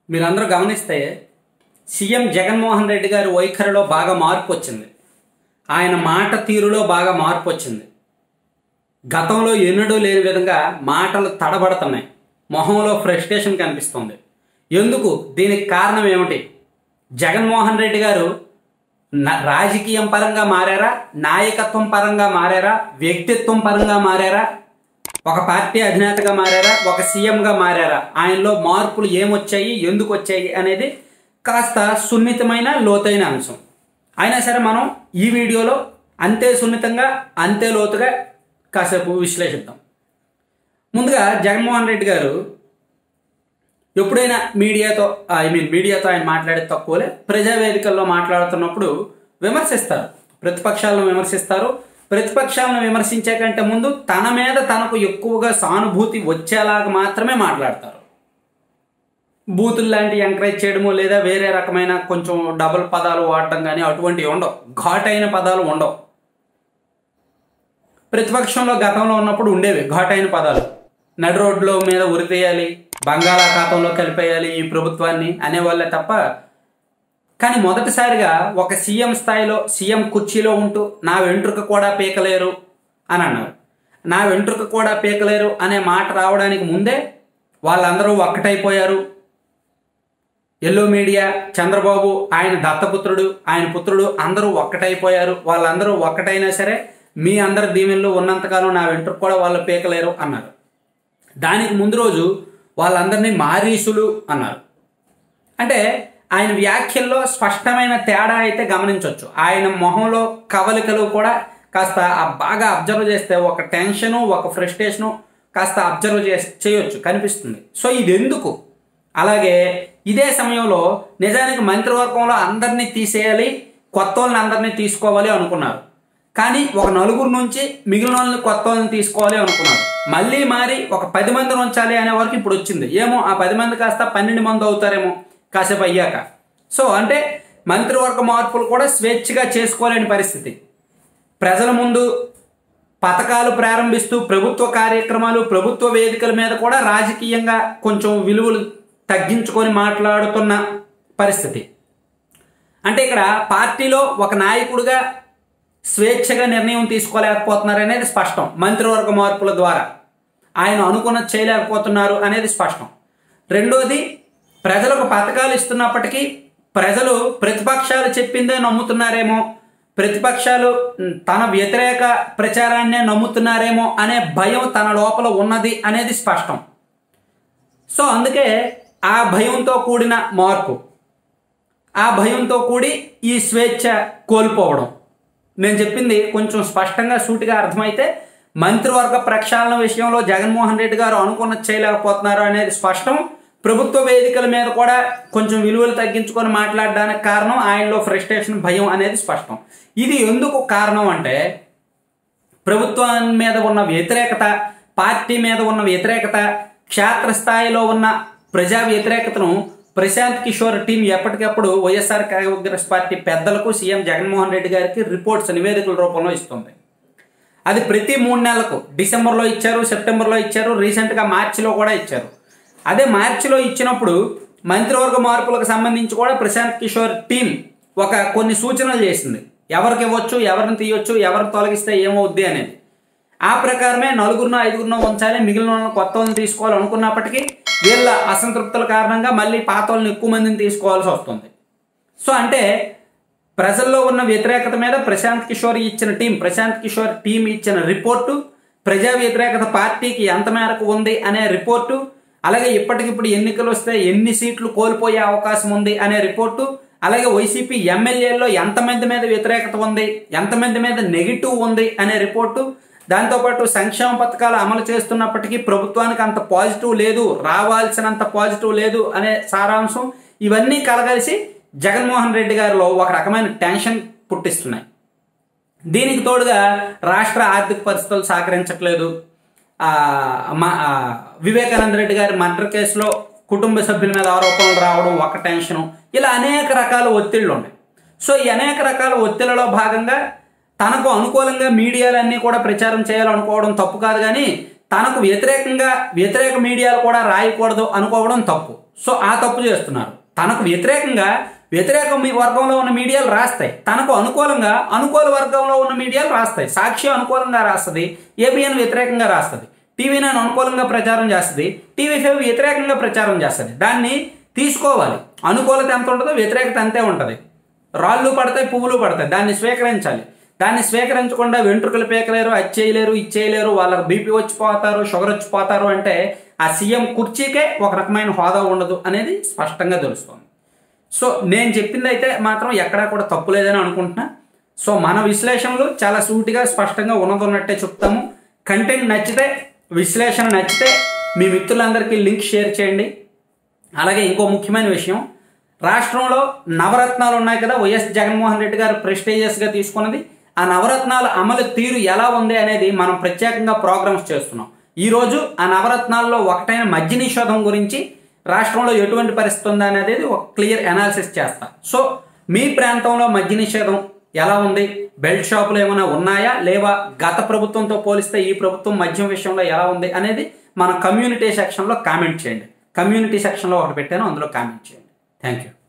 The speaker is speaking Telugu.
మీరందరూ గమనిస్తే సీఎం జగన్మోహన్ రెడ్డి గారి వైఖరిలో బాగా మార్పు వచ్చింది ఆయన మాట తీరులో బాగా మార్పు వచ్చింది గతంలో ఎన్నడూ లేని విధంగా మాటలు తడబడుతున్నాయి మొహంలో ఫ్రస్ట్రేషన్ కనిపిస్తుంది ఎందుకు దీనికి కారణం ఏమిటి జగన్మోహన్ రెడ్డి గారు న- రాజకీయం పరంగా మారారా నాయకత్వం పరంగా మారారా వ్యక్తిత్వం పరంగా మారారా ఒక పార్టీ అధినేతగా మారారా ఒక సీఎంగా మారారా ఆయనలో మార్పులు ఏమొచ్చాయి ఎందుకు వచ్చాయి అనేది కాస్త సున్నితమైన లోతైన అంశం అయినా సరే మనం ఈ వీడియోలో అంతే సున్నితంగా అంతే లోతుగా కాసేపు విశ్లేషిద్దాం ముందుగా జగన్మోహన్ రెడ్డి గారు ఎప్పుడైనా మీడియాతో ఐ మీన్ మీడియాతో ఆయన మాట్లాడే తక్కువలే ప్రజావేదికల్లో మాట్లాడుతున్నప్పుడు విమర్శిస్తారు ప్రతిపక్షాలను విమర్శిస్తారు ప్రతిపక్షాలను విమర్శించే కంటే ముందు తన మీద తనకు ఎక్కువగా సానుభూతి వచ్చేలాగా మాత్రమే మాట్లాడతారు బూతులు లాంటివి ఎంకరేజ్ చేయడము లేదా వేరే రకమైన కొంచెం డబుల్ పదాలు వాడటం కానీ అటువంటివి ఉండవు ఘాటైన పదాలు ఉండవు ప్రతిపక్షంలో గతంలో ఉన్నప్పుడు ఉండేవి ఘాటైన పదాలు నడి రోడ్లో మీద ఉరితేయాలి బంగాళాఖాతంలో కలిపేయాలి ఈ ప్రభుత్వాన్ని అనేవాళ్ళే తప్ప కానీ మొదటిసారిగా ఒక సీఎం స్థాయిలో సీఎం కుర్చీలో ఉంటూ నా వెంట్రుక కూడా పీకలేరు అని అన్నారు నా వెంట్రుక కూడా పీకలేరు అనే మాట రావడానికి ముందే వాళ్ళందరూ ఒక్కటైపోయారు ఎల్లో మీడియా చంద్రబాబు ఆయన దత్తపుత్రుడు ఆయన పుత్రుడు అందరూ ఒక్కటైపోయారు వాళ్ళందరూ ఒక్కటైనా సరే మీ అందరి దీవెనలు ఉన్నంతకాలం నా వెంట్రుక కూడా వాళ్ళు పీకలేరు అన్నారు దానికి ముందు రోజు వాళ్ళందరినీ మారీసులు అన్నారు అంటే ఆయన వ్యాఖ్యల్లో స్పష్టమైన తేడా అయితే గమనించవచ్చు ఆయన మొహంలో కవలికలు కూడా కాస్త ఆ బాగా అబ్జర్వ్ చేస్తే ఒక టెన్షను ఒక ఫ్రస్ట్రేషను కాస్త అబ్జర్వ్ చే చేయొచ్చు కనిపిస్తుంది సో ఇది ఎందుకు అలాగే ఇదే సమయంలో నిజానికి మంత్రివర్గంలో అందరినీ తీసేయాలి కొత్త వాళ్ళని అందరినీ తీసుకోవాలి అనుకున్నారు కానీ ఒక నలుగురు నుంచి మిగిలిన వాళ్ళని కొత్త వాళ్ళని తీసుకోవాలి అనుకున్నారు మళ్ళీ మారి ఒక పది మందిని ఉంచాలి అనే వరకు ఇప్పుడు వచ్చింది ఏమో ఆ పది మంది కాస్త పన్నెండు మంది అవుతారేమో కాసేపు అయ్యాక సో అంటే మంత్రివర్గ మార్పులు కూడా స్వేచ్ఛగా చేసుకోలేని పరిస్థితి ప్రజల ముందు పథకాలు ప్రారంభిస్తూ ప్రభుత్వ కార్యక్రమాలు ప్రభుత్వ వేదికల మీద కూడా రాజకీయంగా కొంచెం విలువలు తగ్గించుకొని మాట్లాడుతున్న పరిస్థితి అంటే ఇక్కడ పార్టీలో ఒక నాయకుడిగా స్వేచ్ఛగా నిర్ణయం తీసుకోలేకపోతున్నారు అనేది స్పష్టం మంత్రివర్గ మార్పుల ద్వారా ఆయన అనుకున్నది చేయలేకపోతున్నారు అనేది స్పష్టం రెండోది ప్రజలకు పథకాలు ఇస్తున్నప్పటికీ ప్రజలు ప్రతిపక్షాలు చెప్పిందే నమ్ముతున్నారేమో ప్రతిపక్షాలు మ్, తన వ్యతిరేక ప్రచారాన్నే నమ్ముతున్నారేమో అనే భయం తన లోపల ఉన్నది అనేది స్పష్టం సో అందుకే ఆ భయంతో కూడిన మార్పు ఆ భయంతో కూడి ఈ స్వేచ్ఛ కోల్పోవడం నేను చెప్పింది కొంచెం స్పష్టంగా సూటిగా అర్థమైతే మంత్రివర్గ ప్రక్షాళన విషయంలో జగన్మోహన్ రెడ్డి గారు అనుకున్నది చేయలేకపోతున్నారు అనేది స్పష్టం ప్రభుత్వ వేదికల మీద కూడా కొంచెం విలువలు తగ్గించుకొని మాట్లాడడానికి కారణం ఆయనలో ఫ్రస్ట్రేషన్ భయం అనేది స్పష్టం ఇది ఎందుకు కారణం అంటే ప్రభుత్వం మీద ఉన్న వ్యతిరేకత పార్టీ మీద ఉన్న వ్యతిరేకత క్షేత్రస్థాయిలో ఉన్న ప్రజా వ్యతిరేకతను ప్రశాంత్ కిషోర్ టీం ఎప్పటికప్పుడు వైఎస్ఆర్ కాంగ్రెస్ పార్టీ పెద్దలకు సీఎం జగన్మోహన్ రెడ్డి గారికి రిపోర్ట్స్ నివేదికల రూపంలో ఇస్తుంది అది ప్రతి మూడు నెలలకు డిసెంబర్లో ఇచ్చారు సెప్టెంబర్లో ఇచ్చారు రీసెంట్గా మార్చిలో కూడా ఇచ్చారు అదే మార్చిలో ఇచ్చినప్పుడు మంత్రివర్గ మార్పులకు సంబంధించి కూడా ప్రశాంత్ కిషోర్ టీం ఒక కొన్ని సూచనలు చేసింది ఎవరికి ఇవ్వచ్చు ఎవరిని తీయొచ్చు ఎవరిని తొలగిస్తే ఏమవుద్ది అనేది ఆ ప్రకారమే నలుగురినో ఐదుగురినో ఉంచాలి మిగిలిన వాళ్ళని కొత్త వాళ్ళని తీసుకోవాలి అనుకున్నప్పటికీ వీళ్ళ అసంతృప్తుల కారణంగా మళ్ళీ పాత వాళ్ళని ఎక్కువ మందిని తీసుకోవాల్సి వస్తుంది సో అంటే ప్రజల్లో ఉన్న వ్యతిరేకత మీద ప్రశాంత్ కిషోర్ ఇచ్చిన టీం ప్రశాంత్ కిషోర్ టీం ఇచ్చిన రిపోర్టు ప్రజా వ్యతిరేకత పార్టీకి ఎంత మేరకు ఉంది అనే రిపోర్టు అలాగే ఇప్పటికిప్పుడు ఎన్నికలు వస్తే ఎన్ని సీట్లు కోల్పోయే అవకాశం ఉంది అనే రిపోర్టు అలాగే వైసీపీ ఎమ్మెల్యేల్లో ఎంతమంది మీద వ్యతిరేకత ఉంది ఎంతమంది మీద నెగిటివ్ ఉంది అనే రిపోర్టు దాంతోపాటు సంక్షేమ పథకాలు అమలు చేస్తున్నప్పటికీ ప్రభుత్వానికి అంత పాజిటివ్ లేదు రావాల్సినంత పాజిటివ్ లేదు అనే సారాంశం ఇవన్నీ కలగలిసి జగన్మోహన్ రెడ్డి గారిలో ఒక రకమైన టెన్షన్ పుట్టిస్తున్నాయి దీనికి తోడుగా రాష్ట్ర ఆర్థిక పరిస్థితులు సహకరించట్లేదు ఆ, మా- ఆ, వివేకానంద రెడ్డి గారి మర్డర్ కేసులో కుటుంబ సభ్యుల మీద ఆరోపణలు రావడం ఒక టెన్షను ఇలా అనేక రకాల ఒత్తిళ్ళు ఉన్నాయి సో ఈ అనేక రకాల ఒత్తిళ్లలో భాగంగా తనకు అనుకూలంగా మీడియాలన్నీ కూడా ప్రచారం చేయాలనుకోవడం తప్పు కాదు కానీ తనకు వ్యతిరేకంగా వ్యతిరేక మీడియాలు కూడా రాయకూడదు అనుకోవడం తప్పు సో ఆ తప్పు చేస్తున్నారు తనకు వ్యతిరేకంగా వ్యతిరేక మీ- వర్గంలో ఉన్న మీడియాలు రాస్తాయి తనకు అనుకూలంగా అనుకూల వర్గంలో ఉన్న మీడియాలు రాస్తాయి సాక్షి అనుకూలంగా రాస్తుంది ఏబిఎన్ వ్యతిరేకంగా రాస్తుంది టీవీ నైన్ అనుకూలంగా ప్రచారం చేస్తుంది టీవీ ఫైవ్ వ్యతిరేకంగా ప్రచారం చేస్తుంది దాన్ని తీసుకోవాలి అనుకూలత ఎంత ఉంటుందో వ్యతిరేకత అంతే ఉంటుంది రాళ్ళు పడతాయి పువ్వులు పడతాయి దాన్ని స్వీకరించాలి దాన్ని స్వీకరించకుండా వెంట్రుకలు పీకలేరు అది చేయలేరు ఇది చేయలేరు వాళ్ళకి బీపీ వచ్చిపోతారు షుగర్ వచ్చిపోతారు అంటే ఆ సీఎం కుర్చీకే ఒక రకమైన హోదా ఉండదు అనేది స్పష్టంగా తెలుస్తుంది సో నేను చెప్పింది అయితే మాత్రం ఎక్కడా కూడా తప్పు లేదని అనుకుంటున్నా సో మన విశ్లేషణలు చాలా సూటిగా స్పష్టంగా ఉన్నది ఉన్నట్టే చెప్తాము కంటెంట్ నచ్చితే విశ్లేషణ నచ్చితే మీ మిత్రులందరికీ లింక్ షేర్ చేయండి అలాగే ఇంకో ముఖ్యమైన విషయం రాష్ట్రంలో నవరత్నాలు ఉన్నాయి కదా వైఎస్ జగన్మోహన్ రెడ్డి గారు ప్రెస్టేజియస్గా తీసుకున్నది ఆ నవరత్నాల అమలు తీరు ఎలా ఉంది అనేది మనం ప్రత్యేకంగా ప్రోగ్రామ్స్ చేస్తున్నాం ఈ రోజు ఆ నవరత్నాల్లో ఒకటైన మద్య నిషేధం గురించి రాష్ట్రంలో ఎటువంటి పరిస్థితి ఉంది అనేది ఒక క్లియర్ అనాలిసిస్ చేస్తా సో మీ ప్రాంతంలో మద్య నిషేధం ఎలా ఉంది బెల్ట్ షాపులు ఏమైనా ఉన్నాయా లేవా గత ప్రభుత్వంతో పోలిస్తే ఈ ప్రభుత్వం మద్యం విషయంలో ఎలా ఉంది అనేది మన కమ్యూనిటీ సెక్షన్లో కామెంట్ చేయండి కమ్యూనిటీ సెక్షన్లో ఒకటి పెట్టాను అందులో కామెంట్ చేయండి థ్యాంక్ యూ